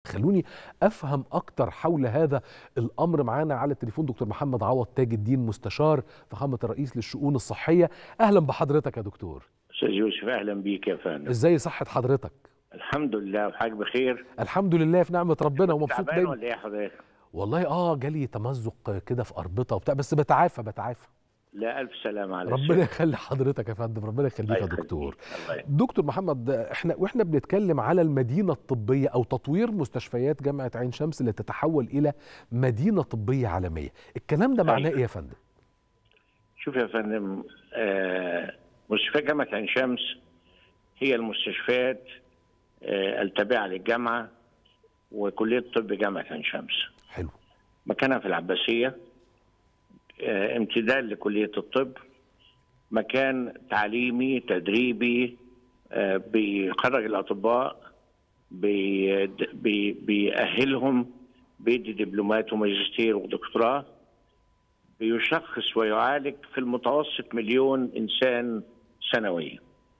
خلوني افهم اكتر حول هذا الامر معانا على التليفون دكتور محمد عوض تاج الدين مستشار فخامه الرئيس للشؤون الصحيه اهلا بحضرتك يا دكتور استاذ يوسف اهلا بيك يا فندم ازاي صحه حضرتك الحمد لله وحاجة بخير الحمد لله في نعمه ربنا ومبسوط تعبان دايما ولا ايه يا حضرتك؟ والله اه جالي تمزق كده في اربطه وبتاع بس بتعافى بتعافى لا الف سلامة على ربنا السلامة. يخلي حضرتك يا فندم ربنا يخليك الله يا يخليك. دكتور الله يخليك. دكتور محمد احنا واحنا بنتكلم على المدينه الطبيه او تطوير مستشفيات جامعه عين شمس اللي تتحول الى مدينه طبيه عالميه الكلام ده معناه أيوة. ايه يا فندم شوف يا فندم آه مستشفى جامعة عين شمس هي المستشفيات آه التابعة للجامعة وكلية طب جامعة عين شمس حلو مكانها في العباسية آه امتداد لكلية الطب مكان تعليمي تدريبي آه بيخرج الأطباء بي بي بيأهلهم بيدي دبلومات وماجستير ودكتوراه بيشخص ويعالج في المتوسط مليون إنسان سنويا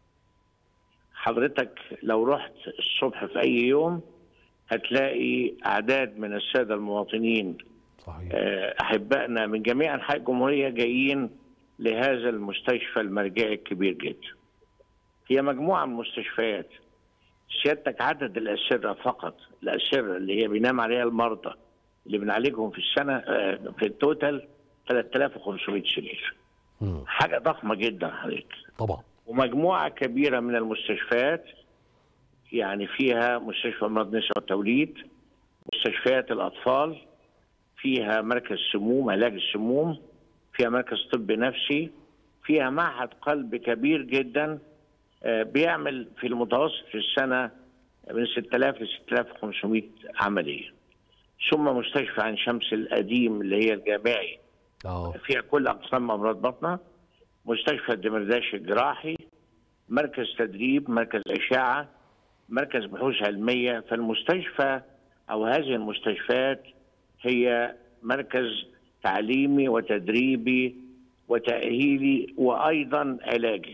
حضرتك لو رحت الصبح في أي يوم هتلاقي أعداد من السادة المواطنين صحيح آه، أحبائنا من جميع أنحاء الجمهورية جايين لهذا المستشفى المرجعي الكبير جدا هي مجموعة من المستشفيات سيادتك عدد الأسرة فقط الأسرة اللي هي بينام عليها المرضى اللي بنعالجهم في السنة آه، في التوتال 3500 سرير مم. حاجة ضخمة جدا حضرتك طبعا ومجموعة كبيرة من المستشفيات يعني فيها مستشفى أمراض النساء والتوليد مستشفيات الأطفال فيها مركز سموم علاج السموم فيها مركز طب نفسي فيها معهد قلب كبير جدا آه، بيعمل في المتوسط في السنة من 6000 ل 6500 عملية ثم مستشفى عين شمس القديم اللي هي الجامعي اه فيها كل اقسام امراض بطنه مستشفى الدمرداش الجراحي مركز تدريب مركز اشعه مركز بحوث علميه فالمستشفى او هذه المستشفيات هي مركز تعليمي وتدريبي وتاهيلي وايضا علاجي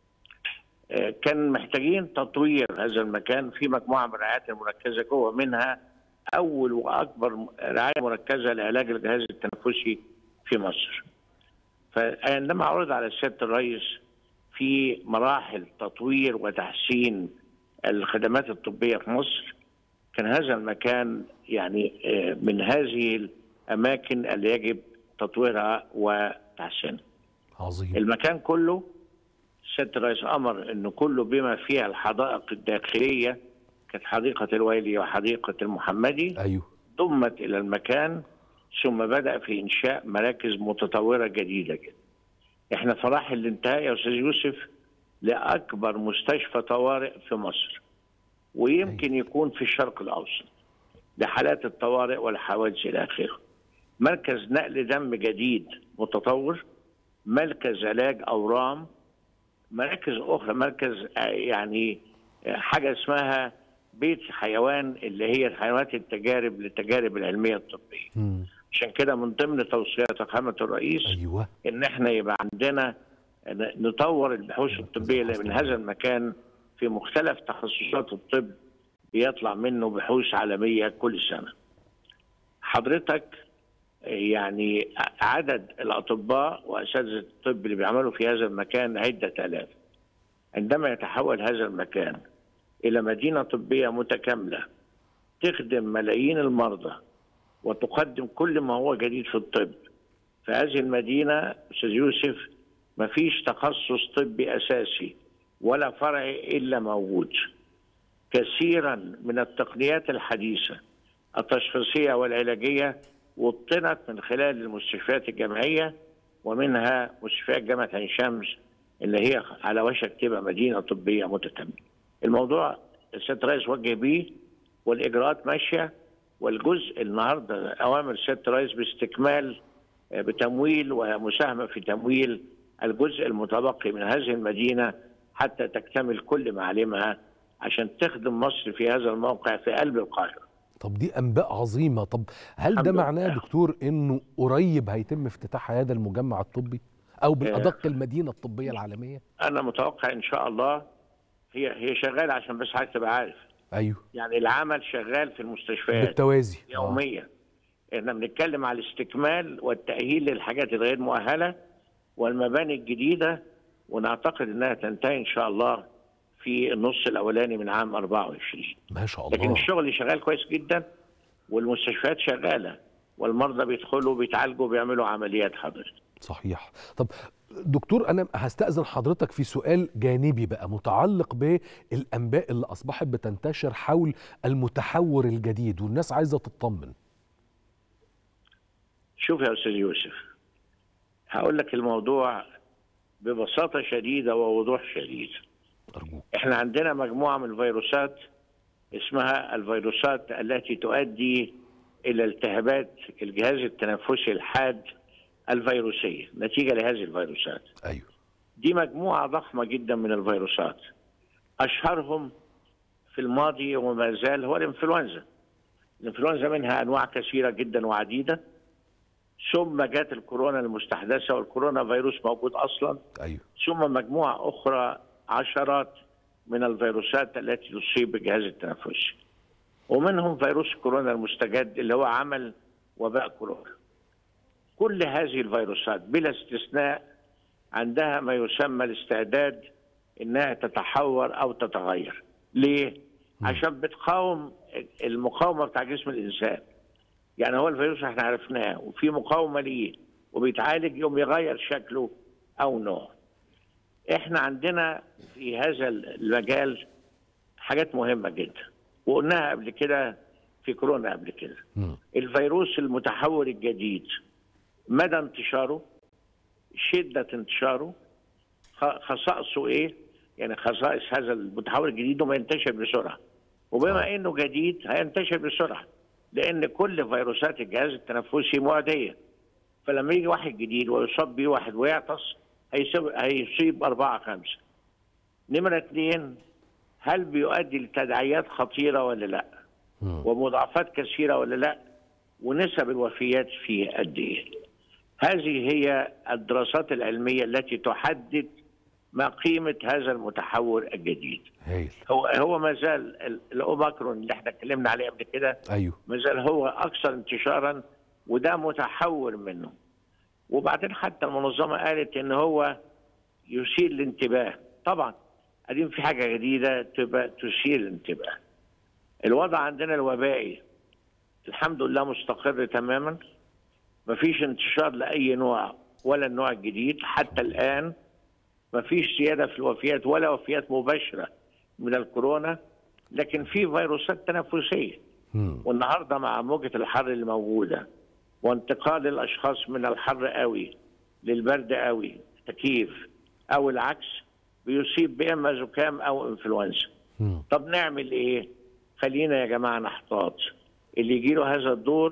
آه، كان محتاجين تطوير هذا المكان في مجموعه من الرعايات المركزه جوه منها اول واكبر رعايه مركزه لعلاج الجهاز التنفسي في مصر. فعندما عرض على سياده الرئيس في مراحل تطوير وتحسين الخدمات الطبيه في مصر كان هذا المكان يعني آه، من هذه الاماكن اللي يجب تطويرها وتحسينها. عظيم المكان كله سياده الرئيس امر انه كله بما فيها الحدائق الداخليه كانت حديقه الويلي وحديقه المحمدي ايوه ضمت الى المكان ثم بدا في انشاء مراكز متطوره جديده جدا. احنا في مراحل الانتهاء يا استاذ يوسف لاكبر مستشفى طوارئ في مصر. ويمكن يكون في الشرق الاوسط. لحالات الطوارئ والحوادث الى اخره. مركز نقل دم جديد متطور. مركز علاج اورام. مراكز اخرى مركز آه، يعني آه، حاجه اسمها بيت حيوان اللي هي الحيوانات التجارب للتجارب العلميه الطبيه. مم. عشان كده من ضمن توصيات فخامه الرئيس ايوه ان احنا يبقى عندنا ن- نطور البحوث الطبيه اللي من هذا المكان في مختلف تخصصات الطب بيطلع منه بحوث عالميه كل سنه. حضرتك يعني عدد الاطباء واساتذه الطب اللي بيعملوا في هذا المكان عده الاف. عندما يتحول هذا المكان الى مدينه طبيه متكامله تخدم ملايين المرضى وتقدم كل ما هو جديد في الطب في هذه المدينة أستاذ يوسف ما فيش تخصص طبي أساسي ولا فرعي إلا موجود كثيرا من التقنيات الحديثة التشخيصية والعلاجية وطنت من خلال المستشفيات الجامعية ومنها مستشفيات جامعة عين شمس اللي هي على وشك تبقى مدينة طبية متكاملة الموضوع السيد الرئيس وجه بيه والإجراءات ماشية والجزء النهارده اوامر سياده الرئيس باستكمال آه، بتمويل ومساهمه في تمويل الجزء المتبقي من هذه المدينه حتى تكتمل كل معالمها عشان تخدم مصر في هذا الموقع في قلب القاهره. طب دي انباء عظيمه طب هل ده الحمد معناه يا لله. دكتور انه قريب هيتم افتتاح هذا المجمع الطبي او بالادق المدينه الطبيه العالميه انا متوقع ان شاء الله هي هي شغاله عشان بس حضرتك تبقى عارف ايوه يعني العمل شغال في المستشفيات بالتوازي آه. يوميا احنا بنتكلم على الاستكمال والتأهيل للحاجات الغير مؤهلة والمباني الجديدة ونعتقد انها تنتهي ان شاء الله في النص الاولاني من عام 24 ما شاء لكن الله الشغل شغال كويس جدا والمستشفيات شغالة والمرضى بيدخلوا بيتعالجوا بيعملوا عمليات حضرتك صحيح طب دكتور انا هستاذن حضرتك في سؤال جانبي بقى متعلق بالانباء اللي اصبحت بتنتشر حول المتحور الجديد والناس عايزه تطمن شوف يا استاذ يوسف هقول لك الموضوع ببساطة شديدة ووضوح شديد ارجوك احنا عندنا مجموعة من الفيروسات اسمها الفيروسات التي تؤدي الى التهابات الجهاز التنفسي الحاد الفيروسية نتيجة لهذه الفيروسات ايوه دي مجموعة ضخمة جدا من الفيروسات أشهرهم في الماضي وما زال هو الإنفلونزا الإنفلونزا منها أنواع كثيرة جدا وعديدة ثم جاءت الكورونا المستحدثة والكورونا فيروس موجود أصلا ايوه ثم مجموعة أخرى عشرات من الفيروسات التي تصيب الجهاز التنفسي ومنهم فيروس كورونا المستجد اللي هو عمل وباء كورونا كل هذه الفيروسات بلا استثناء عندها ما يسمى الاستعداد انها تتحور او تتغير ليه عشان بتقاوم المقاومه بتاع جسم الانسان يعني هو الفيروس احنا عرفناه وفي مقاومه ليه وبيتعالج يوم يغير شكله او نوعه احنا عندنا في هذا المجال حاجات مهمه جدا وقلناها قبل كده في كورونا قبل كده مم. الفيروس المتحور الجديد مدى انتشاره شدة انتشاره خ- خصائصه ايه يعني خصائص هذا المتحور الجديد انه ينتشر بسرعة وبما انه جديد هينتشر بسرعة لان كل فيروسات الجهاز التنفسي معدية فلما يجي واحد جديد ويصاب بيه واحد ويعطس هيصيب, هيصيب أربعة خمسة نمرة اثنين هل بيؤدي لتداعيات خطيرة ولا لا مم. ومضاعفات كثيرة ولا لا ونسب الوفيات فيه قد ايه هذه هي الدراسات العلمية التي تحدد ما قيمة هذا المتحور الجديد هايل هو هو ما زال ال- الأوميكرون اللي احنا اتكلمنا عليه قبل كده ايوه ما زال هو أكثر انتشارا وده متحور منه وبعدين حتى المنظمة قالت إن هو يثير الانتباه طبعا قاعدين في حاجة جديدة تبقى تثير الانتباه الوضع عندنا الوبائي الحمد لله مستقر تماما مفيش انتشار لأي نوع ولا النوع الجديد حتى الآن مفيش زيادة في الوفيات ولا وفيات مباشرة من الكورونا لكن في فيروسات تنفسية مم. والنهارده مع موجة الحر اللي موجودة وانتقال الأشخاص من الحر قوي للبرد قوي تكييف أو العكس بيصيب بإما زكام أو إنفلونزا مم. طب نعمل إيه؟ خلينا يا جماعة نحتاط اللي يجيله هذا الدور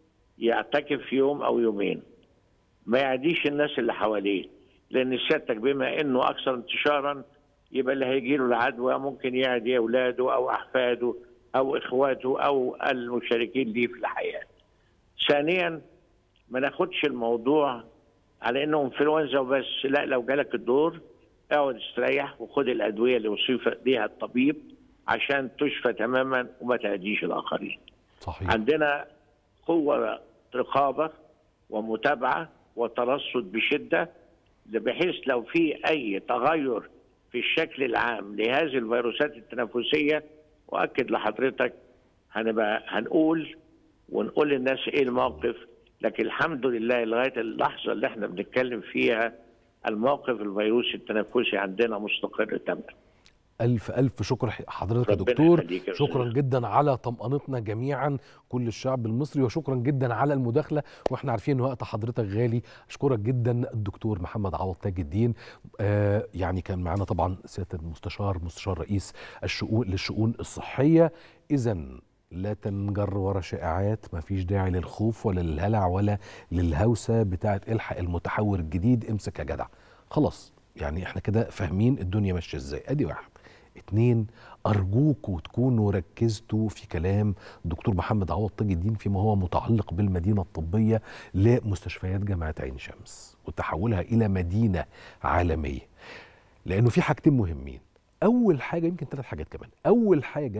يعتكف يوم أو يومين ما يعديش الناس اللي حواليه لأن سيادتك بما إنه أكثر انتشارا يبقى اللي هيجيله العدوى ممكن يعدي أولاده أو أحفاده أو إخواته أو المشاركين ليه في الحياة ثانيا ما ناخدش الموضوع على انه انفلونزا وبس لا لو جالك الدور اقعد استريح وخد الادويه اللي وصف بيها الطبيب عشان تشفى تماما وما تأذيش الاخرين. صحيح عندنا قوه رقابه ومتابعه وترصد بشده بحيث لو في اي تغير في الشكل العام لهذه الفيروسات التنفسيه واكد لحضرتك هنبقى هنقول ونقول للناس ايه الموقف لكن الحمد لله لغايه اللحظه اللي احنا بنتكلم فيها الموقف الفيروسي التنفسي عندنا مستقر تماما ألف ألف شكر حضرتك يا ربنا دكتور يخليك يا أستاذ. شكرا جدا على طمأنتنا جميعا كل الشعب المصري وشكرا جدا على المداخلة واحنا عارفين ان وقت حضرتك غالي أشكرك جدا الدكتور محمد عوض تاج الدين آه يعني كان معنا طبعا سيادة المستشار مستشار رئيس الشؤون للشؤون الصحية إذا لا تنجر ورا شائعات ما فيش داعي للخوف ولا للهلع ولا للهوسة بتاعة الحق المتحور الجديد امسك يا جدع خلاص يعني احنا كده فاهمين الدنيا ماشيه ازاي ادي واحد اتنين ارجوكوا تكونوا ركزتوا في كلام دكتور محمد عوض تاج الدين فيما هو متعلق بالمدينه الطبيه لمستشفيات جامعه عين شمس وتحولها الى مدينه عالميه لانه في حاجتين مهمين اول حاجه يمكن ثلاث حاجات كمان اول حاجه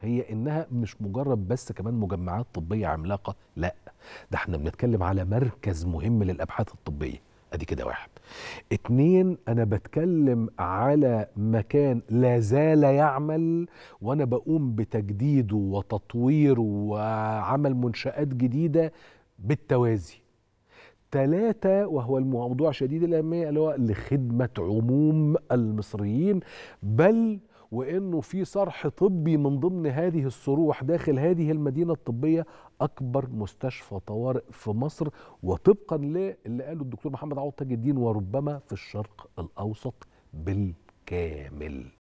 هي انها مش مجرد بس كمان مجمعات طبيه عملاقه لا ده احنا بنتكلم على مركز مهم للابحاث الطبيه ادي كده واحد اتنين انا بتكلم على مكان لا زال يعمل وانا بقوم بتجديده وتطويره وعمل منشآت جديدة بالتوازي ثلاثة وهو الموضوع شديد الأهمية اللي هو لخدمة عموم المصريين بل وانه في صرح طبي من ضمن هذه الصروح داخل هذه المدينه الطبيه اكبر مستشفى طوارئ في مصر وطبقا للي قاله الدكتور محمد عوض تاج الدين وربما في الشرق الاوسط بالكامل